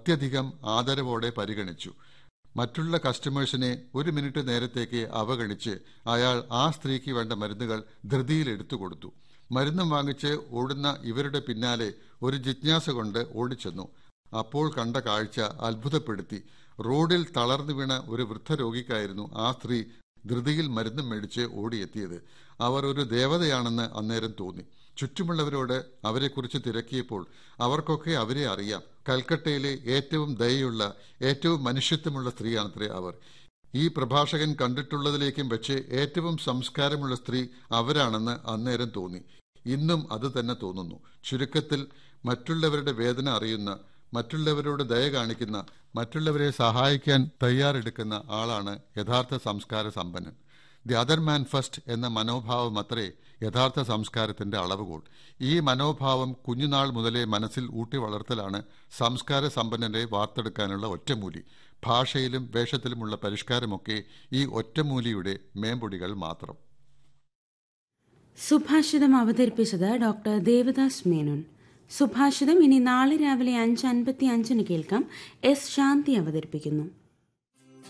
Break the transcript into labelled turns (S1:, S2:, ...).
S1: അത്യധികം ആദരവോടെ പരിഗണിച്ചു മറ്റുള്ള കസ്റ്റമേഴ്സിനെ ഒരു മിനിറ്റ് നേരത്തേക്ക് അവഗണിച്ച് അയാൾ ആ സ്ത്രീക്ക് വേണ്ട മരുന്നുകൾ ധൃതിയിൽ എടുത്തു കൊടുത്തു മരുന്നും വാങ്ങിച്ച് ഓടുന്ന ഇവരുടെ പിന്നാലെ ഒരു ജിജ്ഞാസ കൊണ്ട് ഓടിച്ചെന്നു അപ്പോൾ കണ്ട കാഴ്ച അത്ഭുതപ്പെടുത്തി റോഡിൽ തളർന്നു വീണ ഒരു വൃദ്ധരോഗിക്കായിരുന്നു ആ സ്ത്രീ ധൃതിയിൽ മരുന്നും മേടിച്ച് ഓടിയെത്തിയത് അവർ ഒരു ദേവതയാണെന്ന് അന്നേരം തോന്നി ചുറ്റുമുള്ളവരോട് അവരെക്കുറിച്ച് തിരക്കിയപ്പോൾ അവർക്കൊക്കെ അവരെ അറിയാം കൽക്കട്ടയിലെ ഏറ്റവും ദയയുള്ള ഏറ്റവും മനുഷ്യത്വമുള്ള സ്ത്രീയാണത്രേ അവർ ഈ പ്രഭാഷകൻ കണ്ടിട്ടുള്ളതിലേക്കും വെച്ച് ഏറ്റവും സംസ്കാരമുള്ള സ്ത്രീ അവരാണെന്ന് അന്നേരം തോന്നി ഇന്നും അത് തന്നെ തോന്നുന്നു ചുരുക്കത്തിൽ മറ്റുള്ളവരുടെ വേദന അറിയുന്ന മറ്റുള്ളവരോട് ദയ കാണിക്കുന്ന മറ്റുള്ളവരെ സഹായിക്കാൻ തയ്യാറെടുക്കുന്ന ആളാണ് യഥാർത്ഥ സംസ്കാര സമ്പന്നൻ ദി അതർ മാൻ ഫസ്റ്റ് എന്ന മനോഭാവം അത്രേ യഥാർത്ഥ സംസ്കാരത്തിന്റെ അളവുകോൾ ഈ മനോഭാവം കുഞ്ഞുനാൾ മുതലേ മനസ്സിൽ ഊട്ടി വളർത്തലാണ് സംസ്കാര സമ്പന്നരെ വാർത്തെടുക്കാനുള്ള ഒറ്റമൂലി ഭാഷയിലും വേഷത്തിലുമുള്ള പരിഷ്കാരമൊക്കെ ഈ ഒറ്റമൂലിയുടെ മേമ്പൊടികൾ മാത്രം
S2: സുഭാഷിതം അവതരിപ്പിച്ചത് ഡോക്ടർ ദേവദാസ് മേനോൻ സുഭാഷിതം ഇനി നാളെ രാവിലെ അഞ്ച് അൻപത്തി അഞ്ചിന് കേൾക്കാം എസ് ശാന്തി അവതരിപ്പിക്കുന്നു